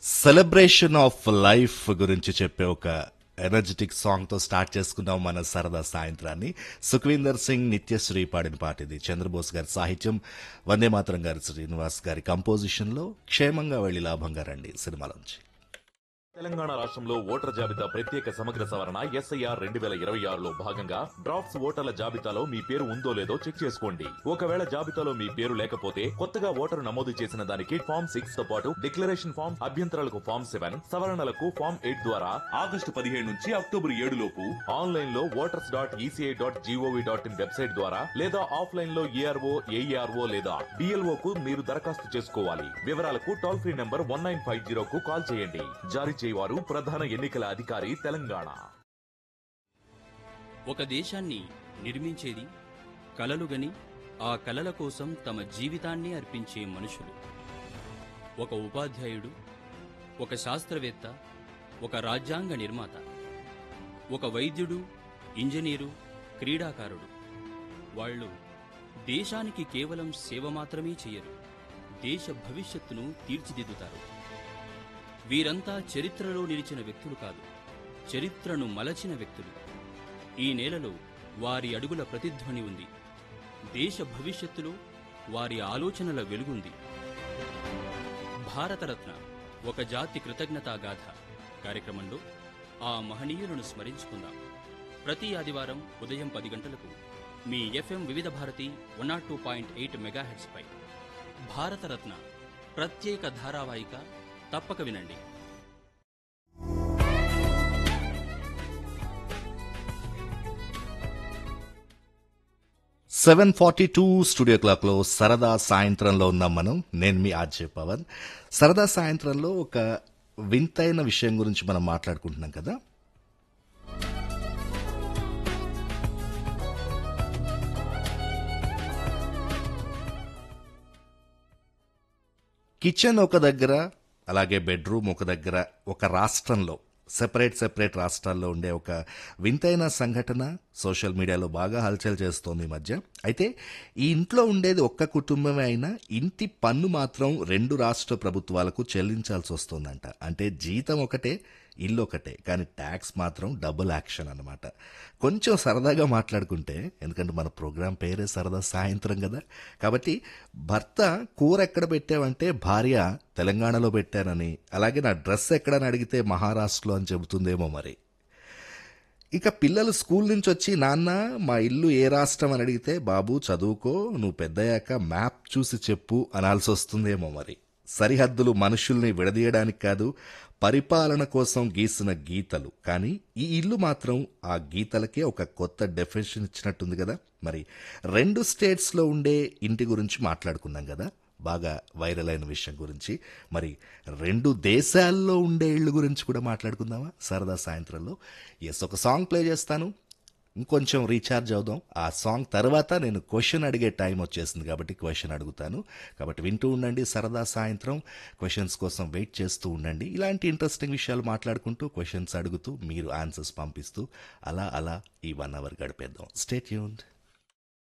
celebration of life గురించి చెప్పే ఒక ఎనర్జెటిక్ సాంగ్ తో స్టార్ట్ చేసుకున్నాం మన సరదా సాయంత్రాన్ని సుఖ్వీందర్ సింగ్ నిత్యశ్రీ పాడిన పాట ఇది చంద్రబోస్ గారి సాహిత్యం వందే మాతరం గారి శ్రీనివాస్ గారి కంపోజిషన్ లో క్షేమంగా వెళ్లి లాభంగా రండి సినిమాలోంచి తెలంగాణ రాష్ట్రంలో ఓటర్ల జాబితా ప్రత్యేక సమగ్ర సవరణ ఎస్ఐఆర్ రెండు వేల ఇరవై ఆరులో భాగంగా డ్రాఫ్ట్స్ ఓటర్ల జాబితాలో మీ పేరు ఉందో లేదో చెక్ చేసుకోండి ఒకవేళ జాబితాలో మీ పేరు లేకపోతే కొత్తగా ఓటరు నమోదు చేసిన దానికి ఫామ్ సిక్స్ తో పాటు డిక్లరేషన్ ఫామ్ అభ్యంతరాలకు ఫామ్ సెవెన్ సవరణలకు ఫామ్ ఎయిట్ ద్వారా ఆగస్టు పదిహేడు నుంచి అక్టోబర్ ఏడు లోపు ఆన్లైన్ లో voters dot ECI dot gov dot in website ద్వారా లేదా ఆఫ్లైన్ లో ఏఆర్ఓ ఏఈఆర్ఓ లేదా డిఎల్ఓ కు మీరు దరఖాస్తు చేసుకోవాలి వివరాలకు toll free number one nine five zero కు కాల్ చేయండి జారీ చేయవారు ప్రధాన ఎన్నికల అధికారి తెలంగాణ ఒక దేశాన్ని నిర్మించేది కలలుగని ఆ కలల కోసం తమ జీవితాన్ని అర్పించే మనుషులు ఒక ఉపాధ్యాయుడు ఒక శాస్త్రవేత్త ఒక రాజ్యాంగ నిర్మాత ఒక వైద్యుడు ఇంజనీరు క్రీడాకారుడు వాళ్ళు దేశానికి కేవలం సేవ మాత్రమే చేయరు దేశ భవిష్యత్తును తీర్చిదిద్దుతారు వీరంతా చరిత్రలో నిలిచిన వ్యక్తులు కాదు చరిత్రను మలచిన వ్యక్తులు ఈ నేలలో వారి అడుగుల ప్రతిధ్వని ఉంది దేశ భవిష్యత్తులో వారి ఆలోచనల వెలుగుంది భారతరత్న ఒక జాతి కృతజ్ఞతా గాథ కార్యక్రమంలో ఆ మహనీయులను స్మరించుకుందాం ప్రతి ఆదివారం ఉదయం పది గంటలకు మీ FM Vividh Bharati one nought two point eight మెగాహెడ్స్పై భారతరత్న ప్రత్యేక ధారావాహిక తప్పక వినండి seven forty two studio clock లో సరదా సాయంత్రంలో ఉన్నాం మనం నేను మీ ఆర్జే పవన్ సరదా సాయంత్రంలో ఒక వింతైన విషయం గురించి మనం మాట్లాడుకుంటున్నాం కదా కిచెన్ ఒక దగ్గర అలాగే బెడ్రూమ్ ఒక దగ్గర ఒక రాష్ట్రంలో సెపరేట్ సెపరేట్ రాష్ట్రాల్లో ఉండే ఒక వింతైన సంఘటన సోషల్ మీడియాలో బాగా హల్చల్ చేస్తోంది ఈ మధ్య అయితే ఈ ఇంట్లో ఉండేది ఒక్క కుటుంబమే అయినా ఇంటి పన్ను మాత్రం రెండు రాష్ట్ర ప్రభుత్వాలకు చెల్లించాల్సి వస్తుందంట అంటే జీతం ఒకటే ఇల్లు ఒకటే కానీ ట్యాక్స్ మాత్రం డబుల్ యాక్షన్ అన్నమాట కొంచెం సరదాగా మాట్లాడుకుంటే ఎందుకంటే మన ప్రోగ్రాం పేరే సరదా సాయంత్రం కదా కాబట్టి భర్త కూర ఎక్కడ పెట్టావంటే భార్య తెలంగాణలో పెట్టానని అలాగే నా డ్రెస్ ఎక్కడని అడిగితే మహారాష్ట్రలో అని చెబుతుందేమో మరి ఇక పిల్లలు స్కూల్ నుంచి వచ్చి నాన్న మా ఇల్లు ఏ రాష్ట్రం అని అడిగితే బాబు చదువుకో నువ్వు పెద్దయ్యాక మ్యాప్ చూసి చెప్పు అనాల్సి వస్తుందేమో మరి సరిహద్దులు మనుషుల్ని విడదీయడానికి కాదు పరిపాలన కోసం గీసిన గీతలు కానీ ఈ ఇల్లు మాత్రం ఆ గీతలకే ఒక కొత్త డెఫినేషన్ ఇచ్చినట్టుంది కదా మరి రెండు స్టేట్స్లో ఉండే ఇంటి గురించి మాట్లాడుకున్నాం కదా బాగా వైరల్ అయిన విషయం గురించి మరి రెండు దేశాల్లో ఉండే ఇళ్ళు గురించి కూడా మాట్లాడుకుందామా సరదా సాయంత్రంలో ఎస్ ఒక సాంగ్ ప్లే చేస్తాను ఇంకొంచెం రీఛార్జ్ అవుదాం ఆ సాంగ్ తర్వాత నేను క్వశ్చన్ అడిగే టైం వచ్చేసింది కాబట్టి క్వశ్చన్ అడుగుతాను కాబట్టి వింటూ ఉండండి సరదా సాయంత్రం క్వశ్చన్స్ కోసం వెయిట్ చేస్తూ ఉండండి ఇలాంటి ఇంట్రెస్టింగ్ విషయాలు మాట్లాడుకుంటూ క్వశ్చన్స్ అడుగుతూ మీరు ఆన్సర్స్ పంపిస్తూ అలా అలా ఈ వన్ అవర్ గడిపేద్దాం స్టేట్ యూన్డ్